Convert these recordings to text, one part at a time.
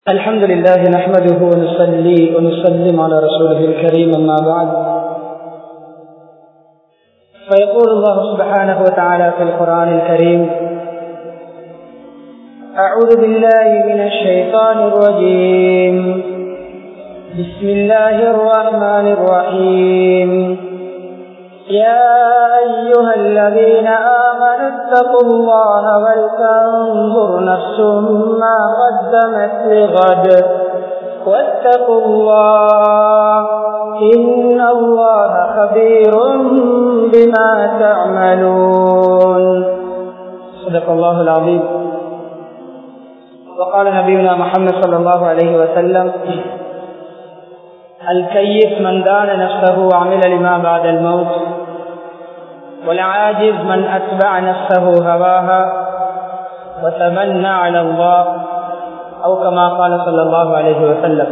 الحمد لله نحمده ونصلي ونسلم على رسوله الكريم أما بعد فيقول الله سبحانه وتعالى في القرآن الكريم أعوذ بالله من الشيطان الرجيم بسم الله الرحمن الرحيم يا أيها الذين آمنوا اتقوا الله ولتنظر نفس ما قدمت لغد واتقوا الله إن الله خبير بما تعملون صدق الله العظيم وقال نبينا محمد صلى الله عليه وسلم الكيس من دان نفسه وعمل لما بعد الموت والعاجز من أتبع نفسه هواها وتمنى على الله أو كما قال صلى الله عليه وسلم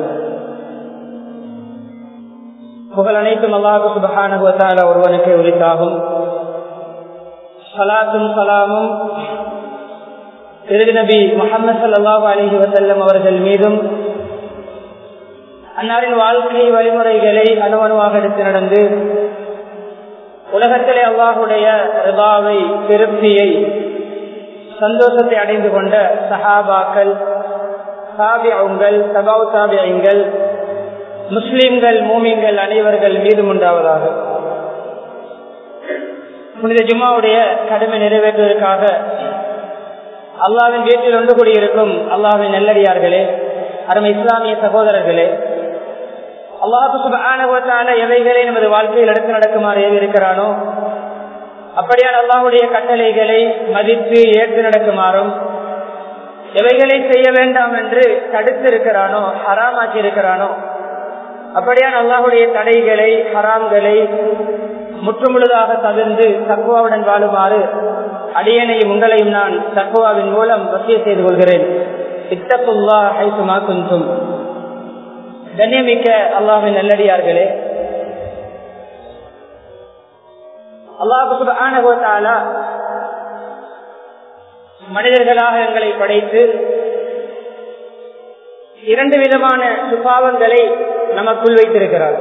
புகழ் அனைத்தும் அல்லாஹு சுபஹானுவத்தால ஒருவனுக்கு உரித்தாகும் சலாத்தும் சலாமும் திருநபி நபி முகமது சல்லாஹு அலஹி வசல்லம் அவர்கள் மீதும் அன்னாரின் வாழ்க்கை வழிமுறைகளை அணுவணுவாக எடுத்து நடந்து உலகத்திலே அல்லாஹுடைய ரிபாவை திருப்தியை சந்தோஷத்தை அடைந்து கொண்ட சஹாபாக்கள் சாபியங்கள் சபாவு சாபியங்கள் முஸ்லிம்கள் மூமிங்கள் அனைவர்கள் மீதும் உண்டாவதாக புனித ஜும்மாவுடைய கடமை நிறைவேற்றுவதற்காக அல்லாவின் வீட்டில் ஒன்று கூடியிருக்கும் அல்லாவின் நெல்லடியார்களே அருமை இஸ்லாமிய சகோதரர்களே அல்லாஹு எவைகளை நமது வாழ்க்கையில் எடுத்து நடக்குமாறு ஏவி இருக்கிறானோ அப்படியான அல்லாஹுடைய கட்டளைகளை மதித்து ஏற்று நடக்குமாறும் எவைகளை செய்ய வேண்டாம் என்று தடுத்து இருக்கிறானோ ஹராமாக்கி இருக்கிறானோ அப்படியான அல்லாஹுடைய தடைகளை ஹராம்களை முற்றுமுழுதாக தவிர்ந்து தக்குவாவுடன் வாழுமாறு அடியனையும் உங்களையும் நான் தக்குவாவின் மூலம் வசிய செய்து கொள்கிறேன் இத்தப்புல்லா ஹைசுமா குந்தும் கண்ணியமிக்க அல்லாவின் நல்லடியார்களே அல்லாஹு ஆனகோத்தாலா மனிதர்களாக எங்களை படைத்து இரண்டு விதமான சுபாவங்களை நமக்குள் வைத்திருக்கிறார்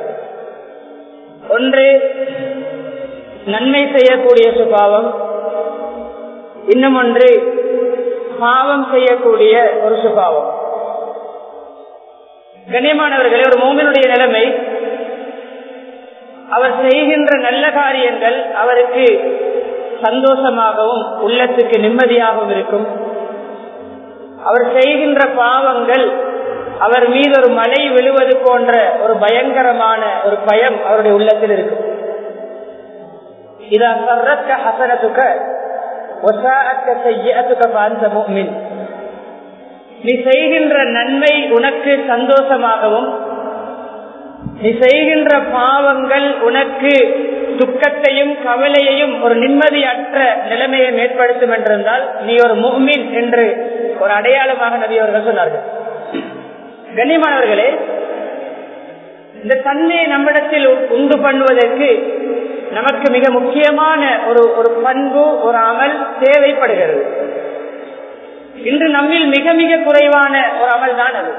ஒன்று நன்மை செய்யக்கூடிய சுபாவம் இன்னும் ஒன்று பாவம் செய்யக்கூடிய ஒரு சுபாவம் கண்ணியமானவர்களே ஒரு மோமினுடைய நிலைமை அவர் செய்கின்ற நல்ல காரியங்கள் அவருக்கு சந்தோஷமாகவும் உள்ளத்துக்கு நிம்மதியாகவும் இருக்கும் அவர் செய்கின்ற பாவங்கள் அவர் மீது ஒரு மழை விழுவது போன்ற ஒரு பயங்கரமான ஒரு பயம் அவருடைய உள்ளத்தில் இருக்கும் இதா சர்ரக்க ஹசனத்துக்க ஒசாக்க செய்யத்துக்க பாந்த முக்மின் நீ செய்கின்ற நன்மை உனக்கு சந்தோஷமாகவும் நீ செய்கின்ற பாவங்கள் உனக்கு துக்கத்தையும் கவலையையும் ஒரு நிம்மதியற்ற நிலைமையை ஏற்படுத்தும் என்றிருந்தால் நீ ஒரு முஹ்மின் என்று ஒரு அடையாளமாக நபி அவர்கள் சொன்னார்கள் கண்ணியமானவர்களே இந்த தன்மையை நம்மிடத்தில் உண்டு பண்ணுவதற்கு நமக்கு மிக முக்கியமான ஒரு ஒரு பண்பு ஒரு அமல் தேவைப்படுகிறது இன்று நம்மில் மிக மிக குறைவான ஒரு அமல் தான் அது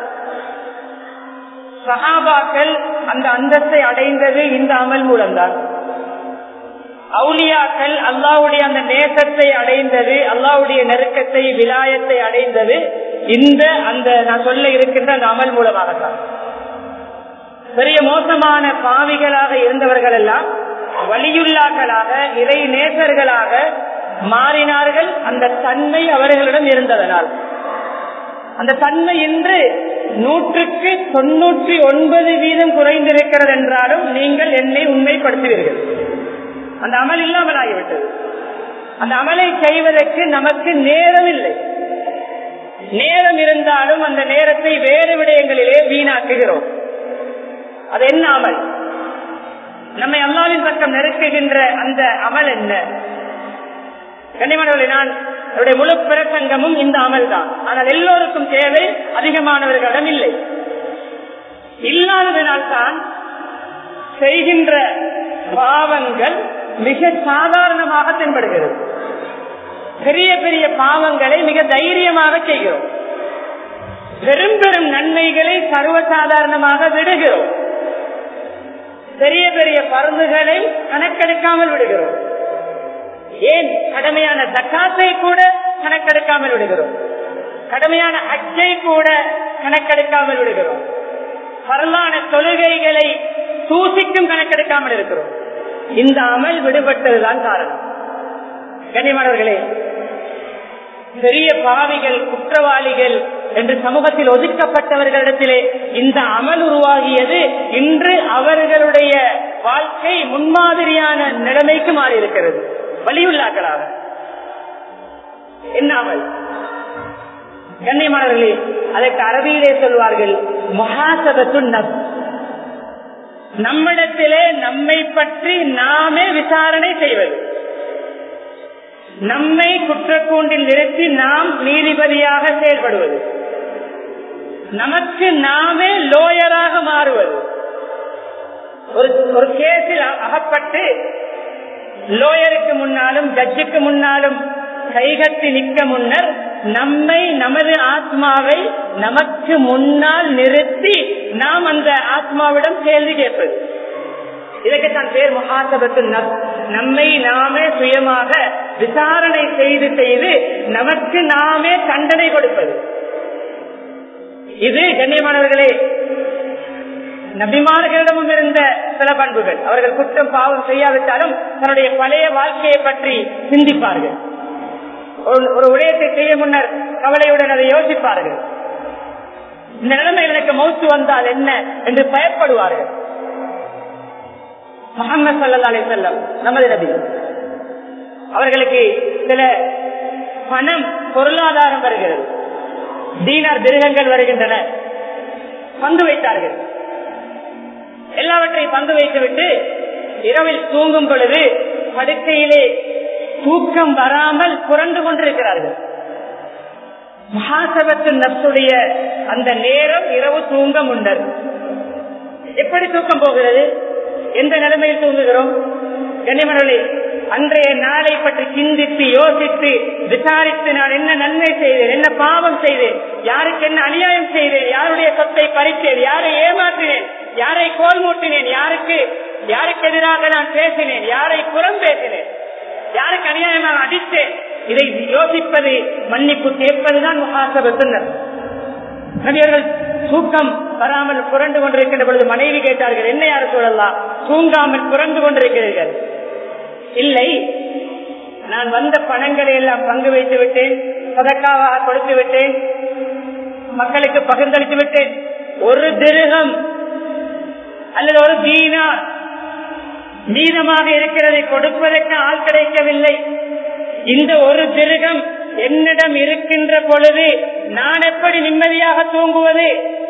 சகாபாக்கள் அந்த அந்தஸ்தை அடைந்தது இந்த அமல் மூலம்தான் அவுலியாக்கள் அல்லாவுடைய அந்த நேசத்தை அடைந்தது அல்லாவுடைய நெருக்கத்தை விலாயத்தை அடைந்தது இந்த அந்த நான் சொல்ல இருக்கின்ற அந்த அமல் மூலமாகத்தான் பெரிய மோசமான பாவிகளாக இருந்தவர்கள் எல்லாம் வலியுள்ளாக்களாக இறை நேசர்களாக மாறினார்கள் அந்த தன்மை அவர்களிடம் இருந்ததனால் அந்த தன்மை இன்று நூற்றுக்கு தொன்னூற்றி ஒன்பது வீதம் குறைந்திருக்கிறது என்றாலும் நீங்கள் என்னை உண்மைப்படுத்துவீர்கள் அந்த அமல் இல்லாமல் ஆகிவிட்டது அந்த அமலை செய்வதற்கு நமக்கு நேரம் இல்லை நேரம் இருந்தாலும் அந்த நேரத்தை வேறு விடயங்களிலே வீணாக்குகிறோம் அது என்ன அமல் நம்மை அல்லாவின் பக்கம் நெருக்குகின்ற அந்த அமல் என்ன கண்ணியமானவர்களை நான் என்னுடைய முழு பிரசங்கமும் இந்த அமல் தான் ஆனால் எல்லோருக்கும் தேவை அதிகமானவர்களிடம் இல்லை இல்லாததனால் தான் செய்கின்ற பாவங்கள் மிக சாதாரணமாக தென்படுகிறது பெரிய பெரிய பாவங்களை மிக தைரியமாக செய்கிறோம் பெரும் பெரும் நன்மைகளை சர்வசாதாரணமாக விடுகிறோம் பெரிய பெரிய பருந்துகளை கணக்கெடுக்காமல் விடுகிறோம் ஏன் கடமையான தக்காத்தை கூட கணக்கெடுக்காமல் விடுகிறோம் கடமையான அச்சை கூட கணக்கெடுக்காமல் விடுகிறோம் பரலான தொழுகைகளை சூசிக்கும் கணக்கெடுக்காமல் இருக்கிறோம் இந்த அமல் விடுபட்டதுதான் காரணம் கனிமானவர்களே பெரிய பாவிகள் குற்றவாளிகள் என்று சமூகத்தில் ஒதுக்கப்பட்டவர்களிடத்திலே இந்த அமல் உருவாகியது இன்று அவர்களுடைய வாழ்க்கை முன்மாதிரியான நிலைமைக்கு மாறி இருக்கிறது வலியுள்ளாக்களாக என்ன அமல் கண்ணியமானவர்களே அதற்கு அரபியிலே சொல்வார்கள் மகாசபத்து நப் நம்மிடத்திலே நம்மை பற்றி நாமே விசாரணை செய்வது நம்மை குற்றக்கூண்டில் நிறுத்தி நாம் நீதிபதியாக செயல்படுவது நமக்கு நாமே லோயராக மாறுவது ஒரு ஒரு கேஸில் அகப்பட்டு லோயருக்கு முன்னாலும் ஜட்ஜுக்கு முன்னாலும் கைகட்டி நிற்க முன்னர் நம்மை நமது ஆத்மாவை நமக்கு முன்னால் நிறுத்தி நாம் அந்த ஆத்மாவிடம் கேள்வி கேட்பது இதற்குத்தான் பேர் முகாசபத்து நம்மை நாமே சுயமாக விசாரணை செய்து செய்து நமக்கு நாமே தண்டனை கொடுப்பது இது கண்ணியமானவர்களே நபிமார்களிடமும் இருந்த சில பண்புகள் அவர்கள் குற்றம் பாவம் செய்யாவிட்டாலும் தன்னுடைய பழைய வாழ்க்கையை பற்றி சிந்திப்பார்கள் ஒரு விடயத்தை செய்ய முன்னர் கவலையுடன் அதை யோசிப்பார்கள் இந்த நிலைமையில் எனக்கு மௌத்து வந்தால் என்ன என்று பயப்படுவார்கள் முகமது சல்லா அலி செல்லம் நமது நபி அவர்களுக்கு சில பணம் பொருளாதாரம் வருகிறது தீனார் திருகங்கள் வருகின்றன பந்து வைத்தார்கள் எல்லாவற்றையும் பந்து வைத்துவிட்டு இரவில் தூங்கும் பொழுது படுக்கையிலே தூக்கம் வராமல் புரண்டு கொண்டிருக்கிறார்கள் மகாசபத்து நப்சுடைய அந்த நேரம் இரவு தூங்க முன்னர் எப்படி தூக்கம் போகிறது எந்த நிலைமையில் தூங்குகிறோம் கனிமணி அன்றைய நாளை பற்றி சிந்தித்து யோசித்து விசாரித்து நான் என்ன நன்மை செய்தேன் என்ன பாவம் செய்தேன் யாருக்கு என்ன அநியாயம் செய்தேன் யாருடைய சொத்தை பறித்தேன் யாரை ஏமாற்றினேன் யாரை கோல் மூட்டினேன் யாருக்கு யாருக்கு எதிராக நான் பேசினேன் யாரை புறம் பேசினேன் யாருக்கு அநியாயமாக அடித்தேன் இதை யோசிப்பது மன்னிப்பு கேட்பதுதான் முகாசபத்துனர் நபியர்கள் தூக்கம் வராமல் புரண்டு கொண்டிருக்கின்ற பொழுது மனைவி கேட்டார்கள் என்ன யார் சொல்லலாம் தூங்காமல் புரண்டு கொண்டிருக்கிறீர்கள் இல்லை நான் வந்த பணங்களை எல்லாம் பங்கு வைத்து விட்டேன் சதக்காவாக கொடுத்து விட்டேன் மக்களுக்கு பகிர்ந்தளித்து விட்டேன் ஒரு திருகம் அல்லது ஒரு தீனா மீதமாக இருக்கிறதை கொடுப்பதற்கு ஆள் கிடைக்கவில்லை இந்த ஒரு திருகம் என்னிடம் இருக்கின்ற பொழுது நான் எப்படி நிம்மதியாக தூங்குவது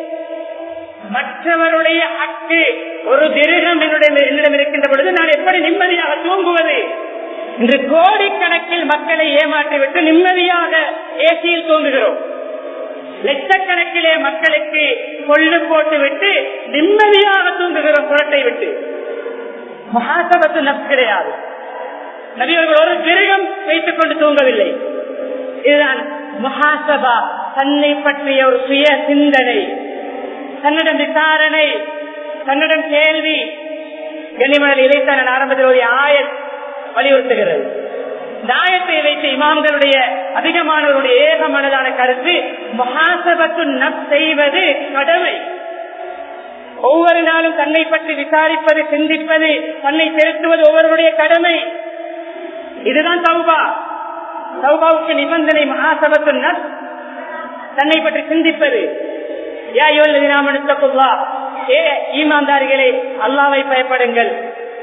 மற்றவருடைய ஹக்கு ஒரு திருகம் என்னுடைய என்னிடம் இருக்கின்ற பொழுது நான் எப்படி நிம்மதியாக தூங்குவது இன்று கோடிக்கணக்கில் மக்களை ஏமாற்றிவிட்டு நிம்மதியாக ஏசியில் தூங்குகிறோம் லட்சக்கணக்கிலே மக்களுக்கு கொள்ளு போட்டு விட்டு நிம்மதியாக தூங்குகிறோம் புரட்டை விட்டு மகாசபத்து நப் கிடையாது நபியவர்கள் ஒரு திருகம் வைத்துக் கொண்டு தூங்கவில்லை இதுதான் மகாசபா தன்னை பற்றிய ஒரு சுய சிந்தனை தன்னிடம் விசாரணை தன்னிடம் கேள்வி கனிமணல் இதைத்தான் ஆரம்பத்தில் ஒரு ஆயத் வலியுறுத்துகிறது இந்த ஆயத்தை வைத்து இமாம்களுடைய அதிகமானவருடைய ஏக மனதான கருத்து மகாசபத்து நப் செய்வது கடமை ஒவ்வொரு நாளும் தன்னை பற்றி விசாரிப்பது சிந்திப்பது தன்னை செலுத்துவது ஒவ்வொருடைய கடமை இதுதான் சௌபா சௌபாவுக்கு நிபந்தனை மகாசபத்து நப் தன்னை பற்றி சிந்திப்பது ஈமான்தாரிகளே அல்லாவை பயப்படுங்கள்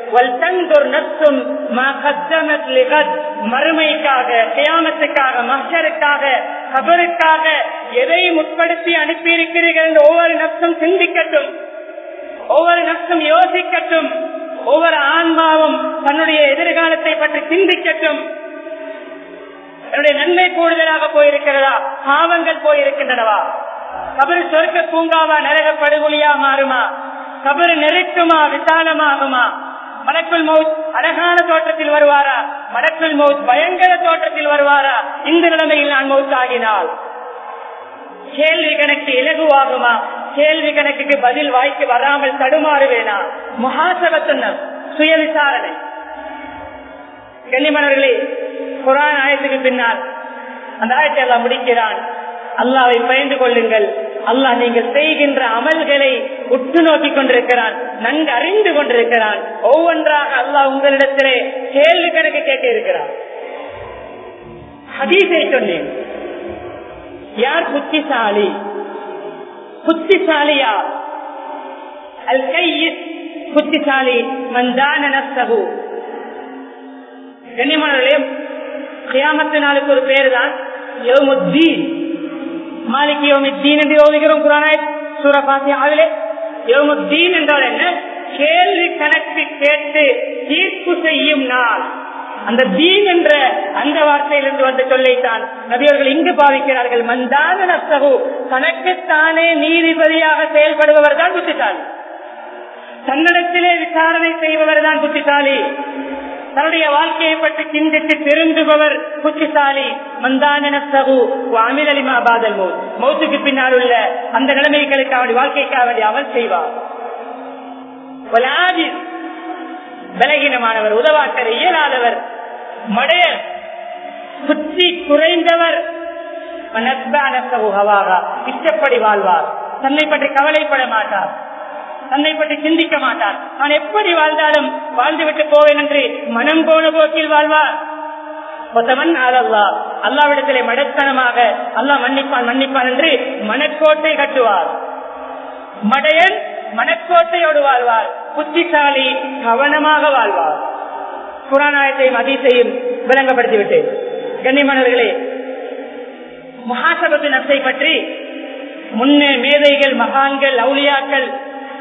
மறுமைக்காக கியாமத்துக்காக மஷருக்காக கபருக்காக எதை முற்படுத்தி அனுப்பியிருக்கிறீர்கள் என்று ஒவ்வொரு நப்சும் சிந்திக்கட்டும் ஒவ்வொரு நப்சும் யோசிக்கட்டும் ஒவ்வொரு ஆன்மாவும் தன்னுடைய எதிர்காலத்தை பற்றி சிந்திக்கட்டும் என்னுடைய நன்மை கூடுதலாக போயிருக்கிறதா பாவங்கள் போயிருக்கின்றனவா கபரு சொர்க்க பூங்காவா நரக படுகொலியா மாறுமா கபரு நெருக்குமா விசாலமாகுமா மடக்குள் மவுத் அழகான தோற்றத்தில் வருவாரா மடக்குள் மவுத் பயங்கர தோற்றத்தில் வருவாரா இந்த நிலைமையில் நான் மவுத் ஆகினால் கேள்வி கணக்கு இலகுவாகுமா கேள்வி கணக்குக்கு பதில் வாய்க்கு வராமல் தடுமாறுவேனா முகாசபத்துன்ன சுய விசாரணை கண்ணிமணர்களே குரான் ஆயத்துக்கு பின்னால் அந்த ஆயத்தை எல்லாம் முடிக்கிறான் அல்லாவை பயந்து கொள்ளுங்கள் அல்லாஹ் நீங்கள் செய்கின்ற அமல்களை உற்று நோக்கி கொண்டிருக்கிறான் நன்கு அறிந்து கொண்டிருக்கிறான் ஒவ்வொன்றாக அல்லாஹ் உங்களிடத்திலே கேள்வி கணக்கு கேட்க இருக்கிறான் ஹதீஸை சொன்னேன் யார் புத்திசாலி புத்திசாலியா அல் கையிஸ் புத்திசாலி மந்தான நஸ்தகு கண்ணியமானவர்களே கியாமத்து நாளுக்கு ஒரு பேர் தான் யோமுத்தீன் மாலிக் யோமித்தீன் என்று யோகிக்கிறோம் குரானாய் சூரபாசி ஆவிலே யோமுத்தீன் என்றால் என்ன கேள்வி கணக்கு கேட்டு தீர்ப்பு செய்யும் நாள் அந்த தீன் என்ற அந்த வார்த்தையிலிருந்து வந்த சொல்லைத்தான் நபியவர்கள் இங்கு பாவிக்கிறார்கள் மந்தான நஸ்தகு தனக்குத்தானே நீதிபதியாக செயல்படுபவர் தான் புத்திசாலி தன்னிடத்திலே விசாரணை செய்பவர் தான் புத்திசாலி தன்னுடைய வாழ்க்கையை பற்றி சிந்தித்து திருந்துபவர் புத்திசாலி மந்தான நஸ்தகு அமில் அலிமா பாதல் மௌத் மௌத்துக்கு பின்னால் உள்ள அந்த நிலைமைகளுக்கு அவருடைய வாழ்க்கைக்காக வேண்டிய அமல் செய்வார் பலகீனமானவர் உதவாக்கர் இயலாதவர் மடையர் புத்தி குறைந்தவர் இஷ்டப்படி வாழ்வார் தன்னை பற்றி கவலைப்பட மாட்டார் தன்னை பற்றி சிந்திக்க மாட்டார் நான் எப்படி வாழ்ந்தாலும் வாழ்ந்துவிட்டு போவேன் என்று மனம் போன போக்கில் வாழ்வார் கொத்தவன் அல்லா அல்லாவிடத்திலே மடத்தனமாக அல்லாஹ் மன்னிப்பான் மன்னிப்பான் என்று மனக்கோட்டை கட்டுவார் மடையன் மனக்கோட்டையோடு வாழ்வார் புத்திசாலி கவனமாக வாழ்வார் புராணாயத்தையும் அதிசையும் விளங்கப்படுத்திவிட்டு கண்ணிமணர்களே மகாசபத்து நப்சை பற்றி முன்னே மேதைகள் மகான்கள் அவுளியாக்கள்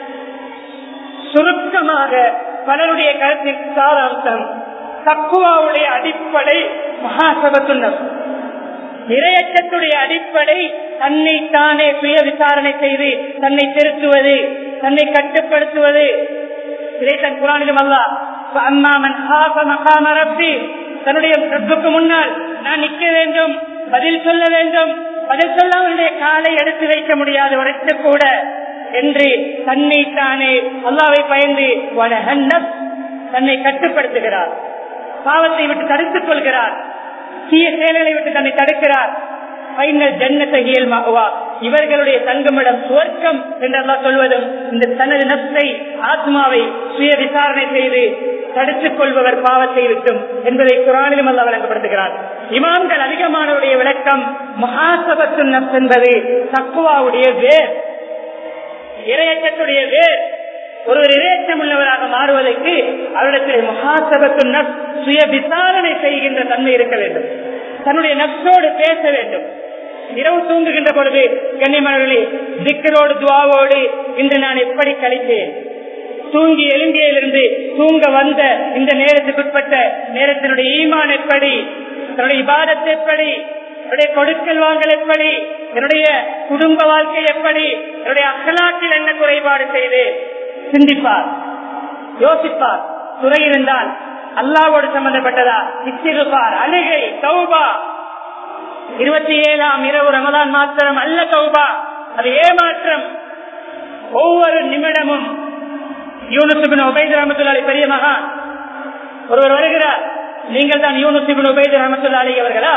சுருக்கமாக பலருடைய கருத்தின் சாராம்சம் தக்குவாவுடைய அடிப்படை மகாசபத்து இரையச்சத்துடைய அடிப்படை தன்னை தானே சுய விசாரணை செய்து தன்னை திருத்துவது தன்னை கட்டுப்படுத்துவது இதை தன் குரானிலும் அல்ல அம்மாமன் தன்னுடைய ரப்புக்கு முன்னால் நான் நிற்க வேண்டும் பதில் சொல்ல வேண்டும் பதில் சொல்ல அவனுடைய காலை எடுத்து வைக்க முடியாது உரைத்து கூட என்று தன்னை தானே அல்லாவை பயந்து தன்னை கட்டுப்படுத்துகிறார் பாவத்தை விட்டு தடுத்துக் கொள்கிறார் தீய செயல்களை விட்டு தன்னை தடுக்கிறார் ஜன்னத்தகியல் மகவா இவர்களுடைய தங்கமிடம் சுவர்க்கம் என்றெல்லாம் சொல்வதும் இந்த தனது நப்சை ஆத்மாவை சுய விசாரணை செய்து தடுத்துக் கொள்பவர் பாவத்தை விட்டும் என்பதை குரானிலும் அல்ல வழங்கப்படுத்துகிறார் இமாம்கள் அதிகமானவருடைய விளக்கம் மகாசபத்து நப்ஸ் என்பது தக்குவாவுடைய வேர் இரையச்சத்துடைய வேர் ஒருவர் இரையச்சம் உள்ளவராக மாறுவதற்கு அவரிடத்தில் மகாசபத்து நப் சுய விசாரணை செய்கின்ற தன்மை இருக்க வேண்டும் தன்னுடைய நப்சோடு பேச வேண்டும் இரவு தூங்குகின்ற பொழுது கண்ணிமணர்களே திக்கரோடு துவாவோடு இன்று நான் எப்படி கழித்தேன் தூங்கி எழும்பியிலிருந்து தூங்க வந்த இந்த நேரத்துக்குட்பட்ட நேரத்தினுடைய ஈமான் எப்படி தன்னுடைய இபாதத்தை எப்படி என்னுடைய கொடுக்கல் வாங்கல் எப்படி என்னுடைய குடும்ப வாழ்க்கை எப்படி என்னுடைய அக்கலாக்கில் என்ன குறைபாடு செய்து சிந்திப்பார் யோசிப்பார் துறை இருந்தால் அல்லாவோடு சம்பந்தப்பட்டதா இச்சிருப்பார் அழுகை தௌபா இருபத்தி ஏழாம் இரவு ரமதான் மாத்திரம் அல்ல தௌபா அது ஏமாற்றம் ஒவ்வொரு நிமிடமும் யூனுசுபின் உபைது ரஹமத்துல்லாலி பெரிய மகான் ஒருவர் வருகிறார் நீங்கள் தான் யூனுசுபின் உபைது ரஹமத்துல்லாலி அவர்களா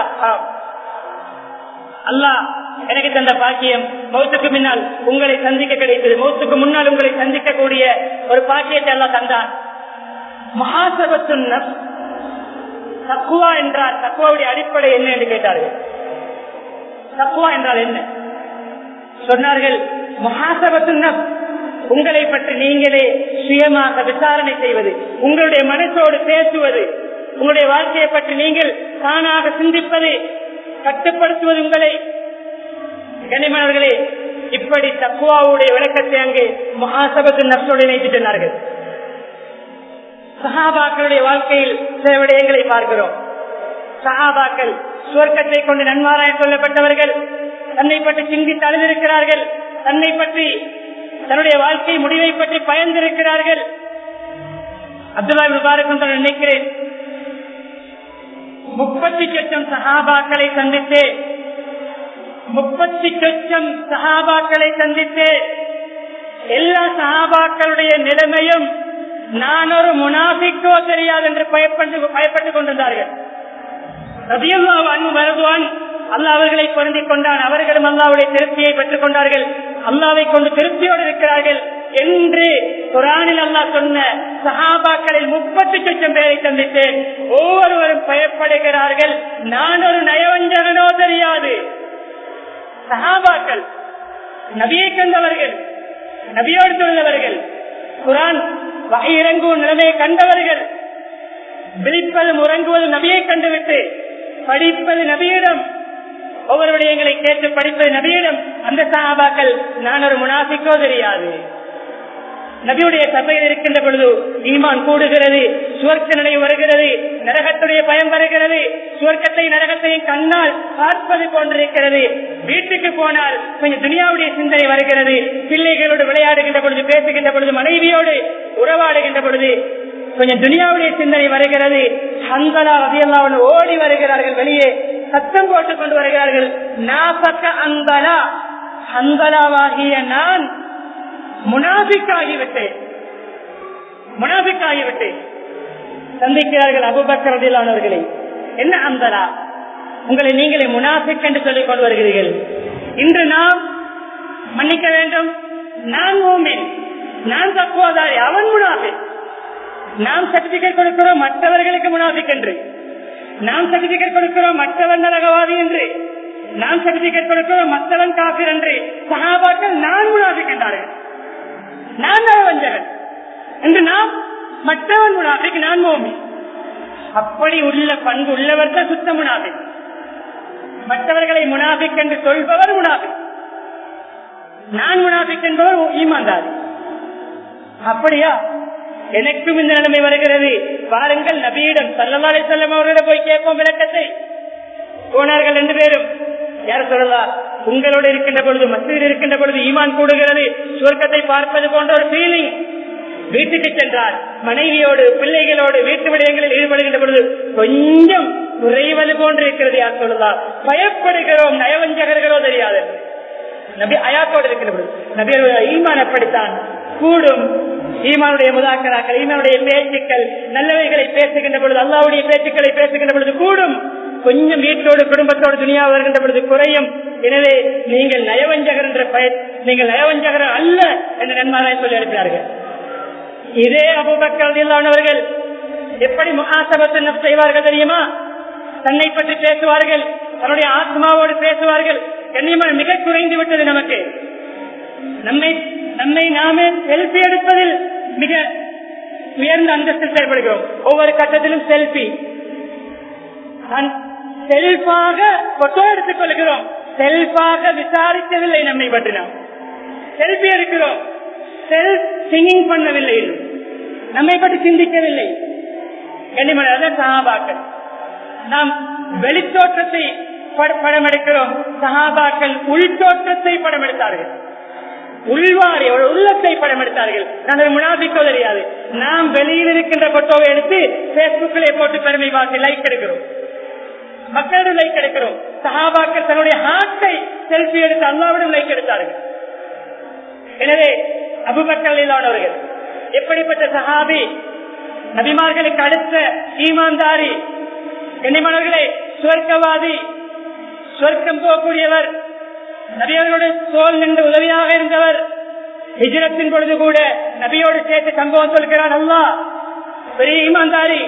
அல்லாஹ் எனக்கு தந்த பாக்கியம் மௌத்துக்கு முன்னால் உங்களை சந்திக்க கிடைத்தது மௌத்துக்கு முன்னால் உங்களை சந்திக்கக்கூடிய ஒரு பாக்கியத்தை எல்லாம் தந்தான் மகாசபத்து தக்குவா என்றால் தக்குவாவுடைய அடிப்படை என்ன என்று கேட்டார்கள் தக்குவா என்றால் என்ன சொன்னார்கள் மகாசபத்து உங்களை பற்றி நீங்களே சுயமாக விசாரணை செய்வது உங்களுடைய மனசோடு பேசுவது உங்களுடைய வாழ்க்கையை பற்றி நீங்கள் தானாக சிந்திப்பது கட்டுப்படுத்துவது உங்களை கனிமணர்களே இப்படி தக்குவாவுடைய விளக்கத்தை அங்கே மகாசபத்து நஷ்டோடு இணைத்து சொன்னார்கள் சஹாபாக்களுடைய வாழ்க்கையில் சில விடயங்களை பார்க்கிறோம் சஹாபாக்கள் சுவர்க்கத்தை கொண்டு நன்மாராய சொல்லப்பட்டவர்கள் தன்னை பற்றி சிந்தித்து அழுதிருக்கிறார்கள் தன்னை பற்றி தன்னுடைய வாழ்க்கை முடிவை பற்றி பயந்திருக்கிறார்கள் அப்துல்லா முபாரக் நினைக்கிறேன் முப்பத்தி லட்சம் சஹாபாக்களை சந்தித்து முப்பத்தி சொச்சம் சஹாபாக்களை சந்தித்து எல்லா சஹாபாக்களுடைய நிலைமையும் நான் ஒரு முனாபிக்கோ தெரியாது என்று பயப்பட்டு பயப்பட்டுக் கொண்டிருந்தார்கள் ரபியல்லாஹு அன்பு வருவான் அல்லாஹ் அவர்களை பொருந்திக் கொண்டான் அவர்களும் அல்லாவுடைய திருப்தியை பெற்றுக் கொண்டார்கள் அல்லாவை கொண்டு திருப்தியோடு இருக்கிறார்கள் என்று குரானில் அல்லாஹ் சொன்ன சஹாபாக்களில் முப்பத்தி லட்சம் பேரை சந்தித்தேன் ஒவ்வொருவரும் பயப்படுகிறார்கள் நான் ஒரு நயவஞ்சகனோ தெரியாது சஹாபாக்கள் நபியை கண்டவர்கள் நபியோடு தொழுந்தவர்கள் குரான் வகை இறங்கும் நிலைமையை கண்டவர்கள் விழிப்பதும் உறங்குவதும் நபியை கண்டுவிட்டு படிப்பது நபியிடம் ஒவ்வொரு விடயங்களை கேட்டு படிப்பது நபியிடம் அந்த சகாபாக்கள் நான் ஒரு முனாஃபிக்கோ தெரியாது நபியுடைய சபையில் இருக்கின்ற பொழுது ஈமான் கூடுகிறது சுவர்க்க நிலை வருகிறது நரகத்துடைய பயம் வருகிறது சுவர்க்கத்தை நரகத்தையும் கண்ணால் பார்ப்பது போன்றிருக்கிறது வீட்டுக்கு போனால் கொஞ்சம் துனியாவுடைய சிந்தனை வருகிறது பிள்ளைகளோடு விளையாடுகின்ற பொழுது பேசுகின்ற பொழுது மனைவியோடு உறவாடுகின்ற பொழுது கொஞ்சம் துனியாவுடைய சிந்தனை வருகிறது ஹந்தலா வகையெல்லாம் ஓடி வருகிறார்கள் வெளியே சத்தம் போட்டுக் கொண்டு வருகிறார்கள் நாபக்க அந்தலா ஹந்தலாவாகிய நான் முனாபிக்காகிவிட்டேன் முனாபிக்காகிவிட்டேன் சந்திக்கிறார்கள் அபுபக்கரதிலானவர்களை என்ன அந்தலா உங்களை நீங்களே முனாபிக் என்று சொல்லிக் கொண்டு வருகிறீர்கள் இன்று நாம் மன்னிக்க வேண்டும் நான் மூமின் நான் தக்குவதாரி அவன் முனாபிக் நாம் சர்டிபிகேட் கொடுக்கிறோம் மற்றவர்களுக்கு முனாபிக் என்று நாம் சர்டிபிகேட் கொடுக்கிறோம் மற்றவன் நரகவாதி என்று நாம் சர்டிபிகேட் கொடுக்கிறோம் மற்றவன் காபிர் என்று சகாபாக்கள் நான் முனாபிக் என்றார்கள் நான் நரவஞ்சகன் என்று நாம் மற்றவன் முனாபிக் நான் மோமி அப்படி உள்ள பண்பு உள்ளவர் தான் சுத்த முனாபிக் மற்றவர்களை முனாபிக் என்று சொல்பவர் முனாபிக் நான் முனாபிக் என்பவர் ஈமாந்தாரி அப்படியா எனக்கும் இந்த நிலைமை வருகிறது பாருங்கள் நபியிடம் சல்லமாலை செல்லம் அவர்களிடம் போய் கேட்போம் விளக்கத்தை போனார்கள் ரெண்டு பேரும் யார் சொல்லலாம் உங்களோடு இருக்கின்ற பொழுது மசூதியில் இருக்கின்ற பொழுது ஈமான் கூடுகிறது சுவர்க்கத்தை பார்ப்பது போன்ற ஒரு ஃபீலிங் வீட்டுக்கு சென்றார் மனைவியோடு பிள்ளைகளோடு வீட்டு விடயங்களில் ஈடுபடுகின்ற பொழுது கொஞ்சம் குறைவது போன்று இருக்கிறது யார் சொல்லலாம் பயப்படுகிறோம் நயவஞ்சகர்களோ தெரியாது நபி அயாத்தோடு இருக்கின்ற பொழுது நபி ஈமான் அப்படித்தான் கூடும் ஈமானுடைய முதாக்கராக்கள் ஈமானுடைய பேச்சுக்கள் நல்லவைகளை பேசுகின்ற பொழுது அல்லாவுடைய பேச்சுக்களை பேசுகின்ற பொழுது கூடும் கொஞ்சம் வீட்டோடு குடும்பத்தோடு துணியா வருகின்ற பொழுது குறையும் எனவே நீங்கள் நயவஞ்சகர் என்ற பெயர் நீங்கள் நயவஞ்சகர் அல்ல என்று நன்மாராய் சொல்லி அனுப்பினார்கள் இதே அபுபக்கரதில்லானவர்கள் எப்படி முகாசபத்தை செய்வார்கள் தெரியுமா தன்னை பற்றி பேசுவார்கள் தன்னுடைய ஆத்மாவோடு பேசுவார்கள் கண்ணியமான மிக குறைந்து விட்டது நமக்கு நம்மை நம்மை நாமே செல்ஃபி எடுப்பதில் மிக உயர்ந்த அந்தஸ்தில் செயல்படுகிறோம் ஒவ்வொரு கட்டத்திலும் செல்ஃபி செல்ஃபாக போட்டோ எடுத்துக் கொள்கிறோம் செல்ஃபாக விசாரிக்கவில்லை நம்மை பற்றி நாம் செல்ஃபி எடுக்கிறோம் செல்ஃப் சிங்கிங் பண்ணவில்லை நம்மை பற்றி சிந்திக்கவில்லை கண்ணிமனாத சகாபாக்கள் நாம் வெளித்தோற்றத்தை படம் எடுக்கிறோம் சகாபாக்கள் உள்தோற்றத்தை படம் எடுத்தார்கள் உள்வாரி உள்ளத்தை படம் எடுத்தார்கள் நான் ஒரு முனாபிக்கோ தெரியாது நாம் வெளியில் இருக்கின்ற போட்டோவை எடுத்து பேஸ்புக்கிலே போட்டு பெருமை பார்த்து லைக் எடுக்கிறோம் மக்களிடம் லைக் எடுக்கிறோம் சஹாபாக்கள் தன்னுடைய ஹார்ட்டை செல்ஃபி எடுத்து அல்லாவிடம் லைக் எடுத்தார்கள் எனவே அபுபக்கல்லானவர்கள் எப்படிப்பட்ட சஹாபி நபிமார்களுக்கு அடுத்த ஈமான்தாரி கண்ணிமணர்களே சுவர்க்கவாதி சுவர்க்கம் போகக்கூடியவர் நபியர்களுடைய தோல் நின்று உதவியாக இருந்தவர் ஹிஜரத்தின் பொழுது கூட நபியோடு சேர்த்து சம்பவம் சொல்கிறான் அல்லா பெரிய ஈமான்தாரி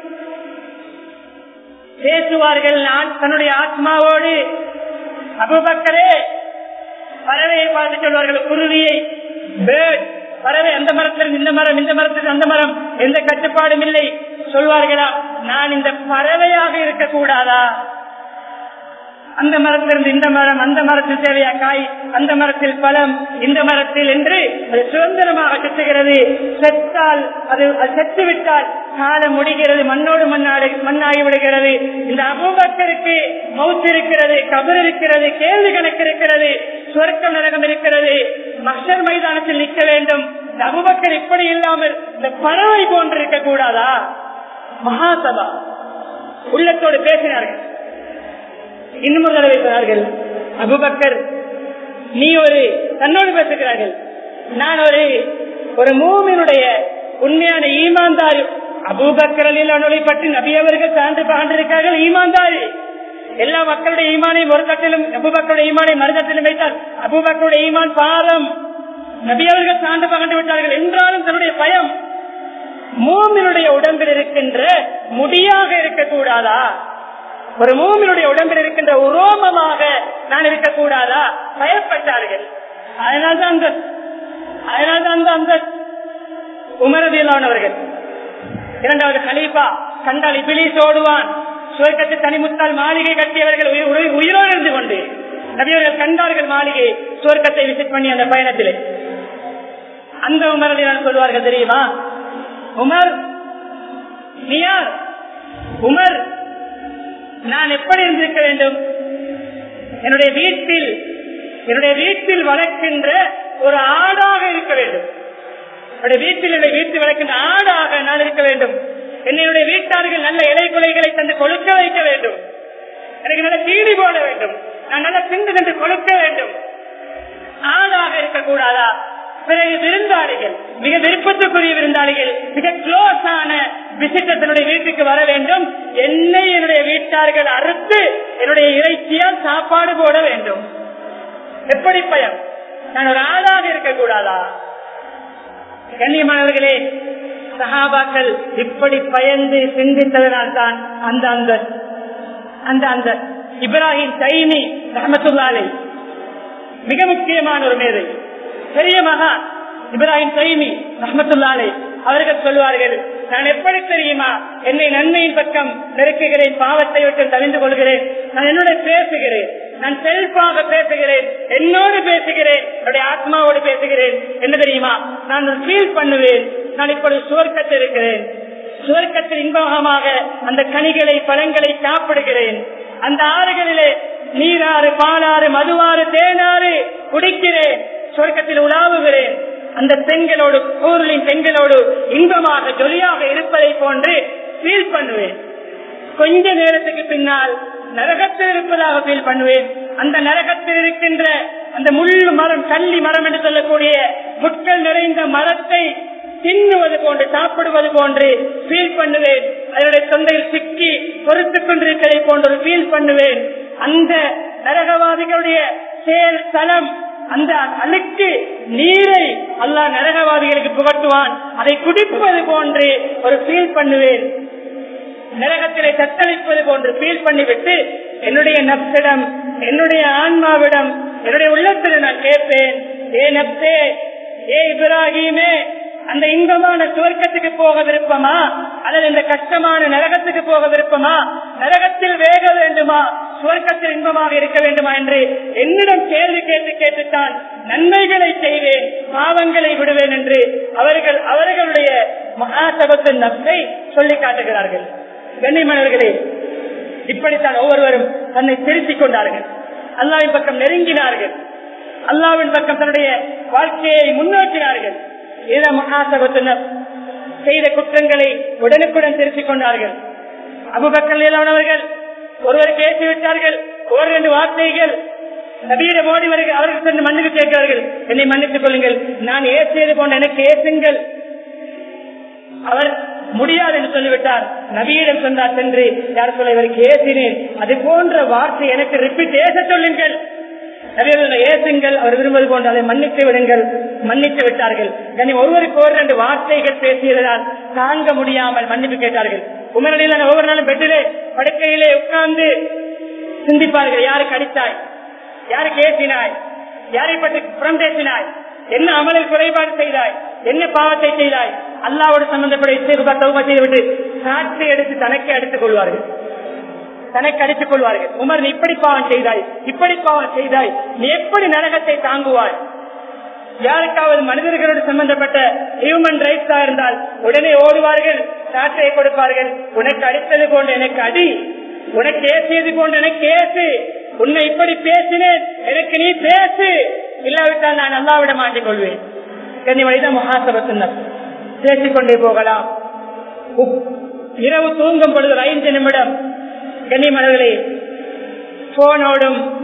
பேசுவார்கள் நான் தன்னுடைய ஆத்மாவோடு அபுபக்கரே பறவையை பார்த்து சொல்வார்கள் குருவியை பறவை அந்த மரத்தில் இந்த மரம் இந்த மரத்தில் அந்த மரம் எந்த கட்டுப்பாடும் இல்லை சொல்வார்களா நான் இந்த பறவையாக இருக்கக்கூடாதா அந்த மரத்திலிருந்து இந்த மரம் அந்த மரத்தில் தேவையா காய் அந்த மரத்தில் பழம் இந்த மரத்தில் என்று அது சுதந்திரமாக சுற்றுகிறது செத்தால் அது செத்து விட்டால் காலம் முடிகிறது மண்ணோடு மண்ணாடு மண்ணாகி விடுகிறது இந்த அபூபக்கருக்கு மவுத்து இருக்கிறது கபர் இருக்கிறது கேள்வி கணக்கு இருக்கிறது சுவர்க்கம் நரகம் இருக்கிறது மஷர் மைதானத்தில் நிற்க வேண்டும் இந்த அபுபக்கர் இப்படி இல்லாமல் இந்த பறவை போன்று இருக்க கூடாதா மகாசபா உள்ளத்தோடு பேசினார்கள் இன்னும் ஒரு தடவை சொன்னார்கள் அபுபக்கர் நீ ஒரு தன்னோடு பேசுகிறார்கள் நான் ஒரு ஒரு மூமினுடைய உண்மையான ஈமான்தாரி அபூபக்கரலை பற்றி நபி அவர்கள் சான்று பாண்டிருக்கார்கள் ஈமான்தாரி எல்லா மக்களுடைய ஈமானையும் ஒரு தட்டிலும் அபூபக்கருடைய ஈமானை மறுதட்டிலும் வைத்தால் அபூபக்கருடைய ஈமான் பாரம் நபி அவர்கள் சான்று பகண்டு விட்டார்கள் என்றாலும் தன்னுடைய பயம் மூமினுடைய உடம்பில் இருக்கின்ற முடியாக இருக்கக்கூடாதா ஒரு மூமினுடைய உடம்பில் இருக்கின்ற உரோமமாக நான் இருக்கக்கூடாதா பயப்பட்டார்கள் அதனால்தான் அந்த அதனால்தான் அந்த அந்த உமரதியிலானவர்கள் இரண்டாவது ஹலீஃபா கண்டால் இபிலிஸ் ஓடுவான் சுவர்க்கத்தை தனிமுத்தால் மாளிகை கட்டியவர்கள் உயிர்- உயிர்- உயிரோடு இருந்து கொண்டு நபியவர்கள் கண்டார்கள் மாளிகை சுவர்க்கத்தை விசிட் பண்ணி அந்த பயணத்திலே அந்த உமரதிலான சொல்வார்கள் தெரியுமா உமர் நீ யார் உமர் நான் எப்படி இருந்திருக்க வேண்டும் என்னுடைய வீட்டில் என்னுடைய வீட்டில் வளர்க்கின்ற ஒரு ஆடாக இருக்க வேண்டும் என்னுடைய வீட்டில் என்னுடைய வீட்டில் வளர்க்கின்ற ஆடாக நான் இருக்க வேண்டும் என்னுடைய வீட்டார்கள் நல்ல இலை குலைகளை தந்து கொழுக்க வைக்க வேண்டும் எனக்கு நல்ல தீனி போட வேண்டும் நான் நல்ல திண்டு தந்து கொழுக்க வேண்டும் ஆடாக இருக்கக்கூடாதா பிறகு விருந்தாளிகள் மிக விருப்பத்துக்குரிய விருந்தாளிகள் மிக க்ளோஸ் ஆன விசிட்டர் தன்னுடைய வீட்டுக்கு வர வேண்டும் என்னை என்னுடைய வீட்டார்கள் அறுத்து என்னுடைய இறைச்சியால் சாப்பாடு போட வேண்டும் எப்படி பயம் நான் ஒரு ஆளாக இருக்கக்கூடாதா கண்ணியமானவர்களே சஹாபாக்கள் இப்படி பயந்து சிந்தித்ததனால் தான் அந்த அந்த அந்த அந்த இப்ராஹிம் தைனி ரஹமத்துல்லாலை மிக முக்கியமான ஒரு மேதை பெரிய மகா இப்ராஹிம் தைமி ரஹமத்துல்லாலை அவர்கள் சொல்வார்கள் நான் எப்படி தெரியுமா என்னை நன்மையின் பக்கம் நெருக்குகிறேன் பாவத்தை விட்டு தவிந்து கொள்கிறேன் நான் என்னோட பேசுகிறேன் நான் செல்ஃபாக பேசுகிறேன் என்னோடு பேசுகிறேன் என்னுடைய ஆத்மாவோடு பேசுகிறேன் என்ன தெரியுமா நான் ஃபீல் பண்ணுவேன் நான் இப்பொழுது சுவர்க்கத்தில் இருக்கிறேன் சுவர்க்கத்தில் இன்பமாக அந்த கனிகளை பழங்களை சாப்பிடுகிறேன் அந்த ஆறுகளிலே நீராறு பாலாறு மதுவாறு தேனாறு குடிக்கிறேன் சுவர்க்கத்தில் உலாவுகிறேன் அந்த பெண்களோடு ஊரின் பெண்களோடு இன்பமாக ஜொலியாக இருப்பதை போன்று ஃபீல் பண்ணுவேன் கொஞ்ச நேரத்துக்கு பின்னால் நரகத்தில் இருப்பதாக ஃபீல் பண்ணுவேன் அந்த நரகத்தில் இருக்கின்ற அந்த முள் மரம் கள்ளி மரம் என்று சொல்லக்கூடிய முட்கள் நிறைந்த மரத்தை தின்னுவது போன்று சாப்பிடுவது போன்று ஃபீல் பண்ணுவேன் அதனுடைய தொண்டையில் சிக்கி பொறுத்துக் கொண்டிருப்பதை போன்று ஃபீல் பண்ணுவேன் அந்த நரகவாதிகளுடைய செயல் தலம் அந்த அழுக்கு நீரை அல்லாஹ் நரகவாதிகளுக்கு புகட்டுவான் அதை குடிப்பது போன்று ஒரு ஃபீல் பண்ணுவேன் நரகத்திலே தத்தளிப்பது போன்று ஃபீல் பண்ணிவிட்டு என்னுடைய நப்சிடம் என்னுடைய ஆன்மாவிடம் என்னுடைய உள்ளத்தில் நான் கேட்பேன் ஏ நப்சே ஏ இப்ராஹிமே அந்த இன்பமான சுவர்க்கத்துக்கு போக விருப்பமா அல்லது இந்த கஷ்டமான நரகத்துக்கு போக விருப்பமா நரகத்தில் வேக வேண்டுமா சுவர்க்கத்தில் இன்பமாக இருக்க வேண்டுமா என்று என்னிடம் கேள்வி கேட்டு கேட்டுத்தான் நன்மைகளை செய்வேன் பாவங்களை விடுவேன் என்று அவர்கள் அவர்களுடைய மகாசபத்தின் நப்சை சொல்லி காட்டுகிறார்கள் கண்ணிமணர்களே இப்படித்தான் ஒவ்வொருவரும் தன்னை திருத்திக் கொண்டார்கள் அல்லாவின் பக்கம் நெருங்கினார்கள் அல்லாவின் பக்கம் தன்னுடைய வாழ்க்கையை முன்னோக்கினார்கள் இத மகாசபத்தினர் செய்த குற்றங்களை உடனுக்குடன் திருத்திக் கொண்டார்கள் அபுபக்கல் அவர்கள் ஒருவர் பேசிவிட்டார்கள் ஒரு ரெண்டு வார்த்தைகள் நபீர மோடி வருகிற அவர்கள் சென்று மன்னிப்பு கேட்கிறார்கள் என்னை மன்னித்துக் கொள்ளுங்கள் நான் ஏற்றியது போன்ற எனக்கு ஏசுங்கள் அவர் முடியாது என்று சொல்லிவிட்டார் நபியிடம் சொன்னார் சென்று யார் சொல்ல இவருக்கு ஏசினேன் அது போன்ற வார்த்தை எனக்கு ரிப்பீட் ஏச சொல்லுங்கள் நபியவர்களை ஏசுங்கள் அவர் விரும்புவது போன்று அதை மன்னித்து விடுங்கள் மன்னித்து விட்டார்கள் கனி ஒருவருக்கு ஒரு ரெண்டு வார்த்தைகள் பேசியதால் தாங்க முடியாமல் மன்னிப்பு கேட்டார்கள் உமரடியில் ஒவ்வொரு நாளும் பெட்டிலே படுக்கையிலே உட்கார்ந்து சிந்திப்பார்கள் யாருக்கு அடித்தாய் யாருக்கு ஏசினாய் யாரை பற்றி புறம் பேசினாய் என்ன அமலில் குறைபாடு செய்தாய் என்ன பாவத்தை செய்தாய் அல்லாவோடு சம்பந்தப்பட்ட செய்துவிட்டு சாட்சி எடுத்து தனக்கே அடித்துக் கொள்வார்கள் தனக்கு அடித்துக் கொள்வார்கள் உமர் நீ இப்படி பாவம் செய்தாய் இப்படி பாவம் செய்தாய் நீ எப்படி நரகத்தை தாங்குவாய் யாருக்காவது மனிதர்களோடு சம்பந்தப்பட்ட ஹியூமன் ரைட்ஸா இருந்தால் உடனே ஓடுவார்கள் சாட்டையை கொடுப்பார்கள் உனக்கு அடித்தது போன்று எனக்கு அடி உனக்கு ஏசியது போன்று எனக்கு ஏசு உன்னை இப்படி பேசினேன் எனக்கு நீ பேசு இல்லாவிட்டால் நான் அல்லாவிட மாட்டிக் கொள்வேன் கண்ணிமணிதான் மகாசபத்தினர் பேசிக்கொண்டே போகலாம் உப்- இரவு தூங்கும் பொழுது ஒரு ஐந்து நிமிடம் கண்ணிமணர்களே போனோடும்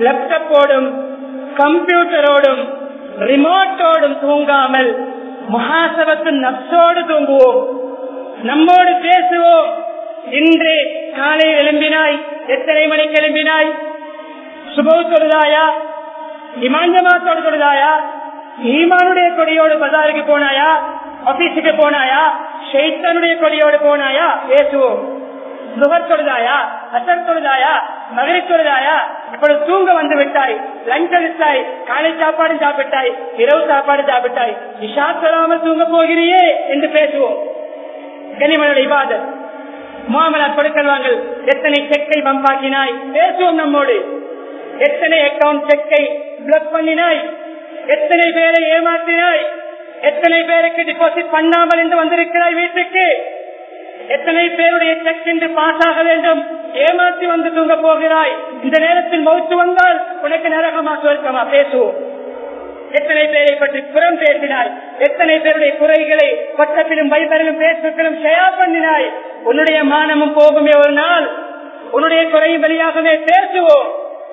லேப்டாப்போடும் கம்ப்யூட்டரோடும் ரிமோட்டோடும் தூங்காமல் மகாசபத்து நப்சோடு தூங்குவோம் நம்மோடு பேசுவோம் இன்று காலை எழும்பினாய் எத்தனை மணிக்கு எழும்பினாய் சுபவு தொழுதாயா இமாஞ்சமாத்தோடு தொழுதாயா ஈமானுடைய கொடியோடு பஜாருக்கு போனாயா ஆபீஸுக்கு போனாயா ஷெய்தனுடைய கொடியோடு போனாயா பேசுவோம் நுகர் தொழுதாயா அசர் தொழுதாயா மகிழ் தொழுதாயா இப்பொழுது தூங்க வந்து விட்டாய் லஞ்ச் அடித்தாய் காலை சாப்பாடு சாப்பிட்டாய் இரவு சாப்பாடு சாப்பிட்டாய் இஷா சொல்லாமல் தூங்க போகிறியே என்று பேசுவோம் கனிமனுடைய இபாதத் மாமலா கொடுக்கல் வாங்கல் எத்தனை செக்கை பம்பாக்கினாய் பேசுவோம் நம்மோடு எத்தனை அக்கவுண்ட் செக்கை பிளக் பண்ணினாய் எத்தனை பேரை ஏமாற்றினாய் எத்தனை பேருக்கு டிபாசிட் பண்ணாமல் என்று வந்திருக்கிறாய் வீட்டுக்கு எத்தனை பேருடைய செக் என்று பாஸ் ஆக வேண்டும் ஏமாற்றி வந்து தூங்க போகிறாய் இந்த நேரத்தில் மௌத்து வந்தால் உனக்கு நரகமா சுவர்க்கமா பேசுவோம் எத்தனை பேரை பற்றி புறம் பேசினாய் எத்தனை பேருடைய குறைகளை பக்கத்திலும் வைபரிலும் பேசுக்களும் ஷேர் பண்ணினாய் உன்னுடைய மானமும் போகுமே ஒரு நாள் உன்னுடைய குறை வழியாகவே பேசுவோம்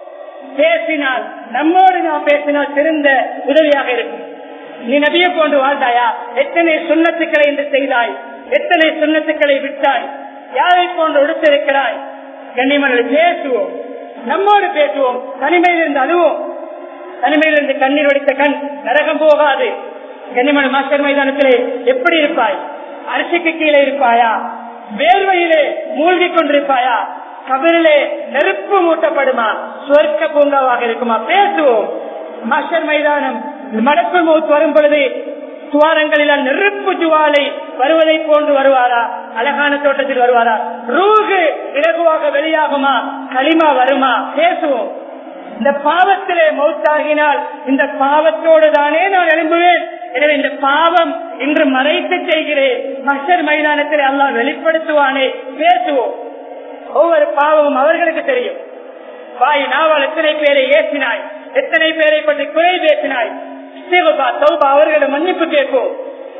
பேசினால் நம்மோடு நாம் பேசினால் சிறந்த உதவியாக இருக்கும் நீ நபியை போன்று வாழ்ந்தாயா எத்தனை சுண்ணத்துக்களை என்று செய்தாய் எத்தனை சுண்ணத்துக்களை விட்டாய் யாரை போன்று உடுத்திருக்கிறாய் கண்ணிமர்கள் பேசுவோம் நம்மோடு பேசுவோம் தனிமையில் இருந்து அழுவோம் தனிமையில் இருந்து கண்ணீர் வடித்த கண் நரகம் போகாது கண்ணிமன் மாஸ்டர் மைதானத்திலே எப்படி இருப்பாய் அரிசிக்கு கீழே இருப்பாயா வேர்வையிலே மூழ்கி கொண்டிருப்பாயா கபிலே நெருப்பு மூட்டப்படுமா சுவர்க்க பூங்காவாக இருக்குமா பேசுவோம் மாஸ்டர் மைதானம் மடப்பு மூத்து வரும் பொழுது துவாரங்களில் நெருப்பு ஜுவாலை வருவதை போன்று வருவாரா அழகான தோட்டத்தில் வருவாரா ரூகு இலகுவாக வெளியாகுமா களிமா வருமா பேசுவோம் இந்த பாவத்திலே மௌத்தாகினால் இந்த பாவத்தோடு தானே நான் எழும்புவேன் எனவே இந்த பாவம் இன்று மறைத்து செய்கிறேன் மஷர் மைதானத்தில் அல்லாஹ் வெளிப்படுத்துவானே பேசுவோம் ஒவ்வொரு பாவமும் அவர்களுக்கு தெரியும் வாய் நாவால் எத்தனை பேரை ஏற்றினாய் எத்தனை பேரை பற்றி குறை பேசினாய் அவர்களிடம் மன்னிப்பு கேட்போம்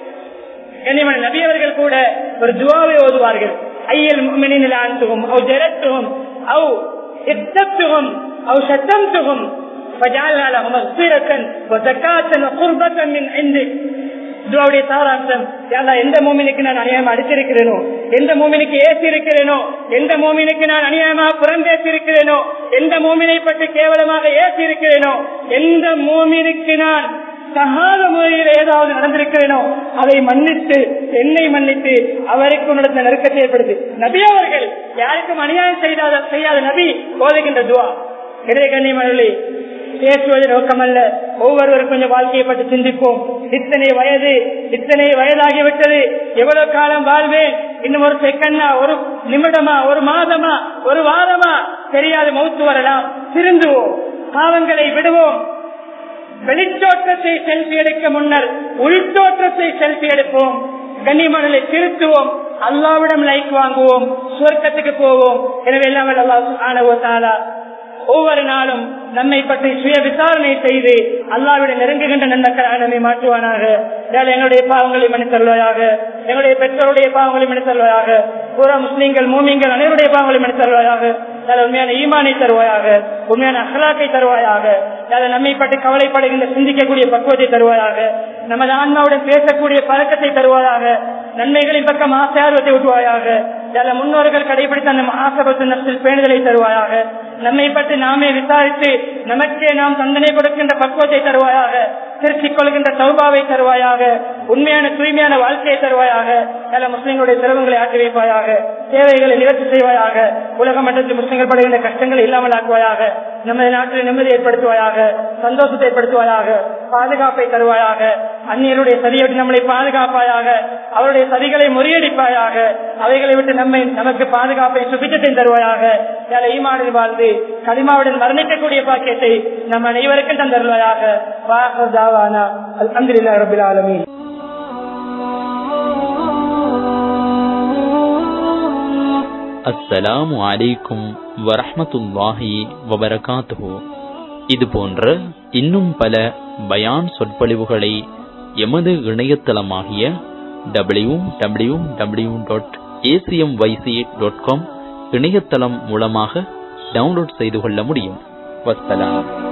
கனிமன் நபி அவர்கள் கூட ஒரு துவாவை ஓதுவார்கள் ஐயல் முமினில் ஆண்டுகும் அவ் ஜெரத்துகும் அவ் இத்தத்துகும் அவ் சத்தம்துகும் فجعلنا لهم مغفرة وزكاة وقربة من عندك துவாவுடைய சாராம்சம் எந்த மூமினுக்கு நான் அநியாயமா அடிச்சிருக்கிறேனோ எந்த மூமினுக்கு ஏசி இருக்கிறேனோ எந்த மூமினுக்கு நான் அநியாயமாக புறம் பேசியிருக்கிறேனோ எந்த மூமினை பற்றி கேவலமாக ஏசி இருக்கிறேனோ எந்த மூமினுக்கு நான் சகாத முறையில் ஏதாவது நடந்திருக்கிறேனோ அதை மன்னித்து என்னை மன்னித்து அவருக்கு நடந்த நெருக்கத்தை ஏற்படுத்தி நபி அவர்கள் யாருக்கும் அநியாயம் செய்யாத செய்யாத நபி போதுகின்ற துவா இடைய கண்ணியமனே பேசுவது நோக்கமல்ல ஒவ்வொருவரும் கொஞ்சம் வாழ்க்கையை பற்றி சிந்திப்போம் இத்தனை வயது இத்தனை வயதாகிவிட்டது எவ்வளவு காலம் வாழ்வேன் இன்னும் ஒரு செகண்டா ஒரு நிமிடமா ஒரு மாதமா ஒரு வாரமா தெரியாது மௌத்து வரலாம் திருந்துவோம் பாவங்களை விடுவோம் வெளித்தோற்றத்தை செல்ஃபி எடுக்க முன்னர் உள்தோற்றத்தை செல்ஃபி எடுப்போம் கண்ணியமனலை திருத்துவோம் அல்லாவிடம் லைக் வாங்குவோம் சுவர்க்கத்துக்கு போவோம் எனவே எல்லாம் ஆனவோ தாலா ஒவ்வொரு நாளும் நம்மை பற்றி சுய விசாரணை செய்து அல்லாவிட நெருங்குகின்ற நன்மக்களாக நம்மை மாற்றுவானாக எங்களுடைய பாவங்களை மன்னித்தருவாயாக எங்களுடைய பெற்றோருடைய பாவங்களை மன்னித்தருவாயாக பூரா முஸ்லீம்கள் மூமிங்கள் அனைவருடைய பாவங்களை மன்னித்தருவாயாக உண்மையான ஈமானை தருவாயாக உண்மையான அகலாக்கை தருவாயாக நம்மை பற்றி கவலைப்படுகின்ற சிந்திக்கக்கூடிய பக்குவத்தை தருவாயாக நமது ஆன்மாவுடன் பேசக்கூடிய பழக்கத்தை தருவாயாக நன்மைகளின் பக்கம் ஆசாரத்தை விட்டுவாயாக சில முன்னோர்கள் கடைபிடித்த அந்த ஆசபத்து நப்சில் பேணுதலை தருவாயாக நம்மை பற்றி நாமே விசாரித்து நமக்கே நாம் தண்டனை கொடுக்கின்ற பக்குவத்தை தருவாயாக திருச்சிக் கொள்கின்ற சௌபாவை தருவாயாக உண்மையான தூய்மையான வாழ்க்கையை தருவாயாக சில முஸ்லிம்களுடைய சிரமங்களை ஆற்றி வைப்பாயாக தேவைகளை நிவர்த்தி செய்வாயாக உலக மட்டத்தில் முஸ்லிம்கள் படுகின்ற கஷ்டங்களை இல்லாமல் ஆக்குவாயாக நமது நாட்டில் நிம்மதி ஏற்படுத்துவாயாக சந்தோஷத்தை ஏற்படுத்துவாயாக பாதுகாப்பை தருவாயாக அந்நியருடைய சதியோடு நம்மளை பாதுகாப்பாயாக அவருடைய சதிகளை முறியடிப்பாயாக அவைகளை விட்டு நம்மை நமக்கு பாதுகாப்பை சுபிச்சத்தை தருவாயாக ஈமானில் வாழ்ந்து களிமாவுடன் மரணிக்கக்கூடிய பாக்கியத்தை நம்ம அனைவருக்கும் தந்தருவாயாக வாஹாவானா அல்ஹம்துலில்லாஹி ரபில் ஆலமீன் அஸ்ஸலாமு அலைக்கும் வரஹமத்துல்லாஹி வபரகாத்துஹு இது போன்ற இன்னும் பல பயான் சொற்பொழிவுகளை எமது இணையதளமாகிய W W W dot A C M Y C dot com இணையதளம் மூலமாக டவுன்லோட் செய்து கொள்ள முடியும் வஸ்ஸலாம்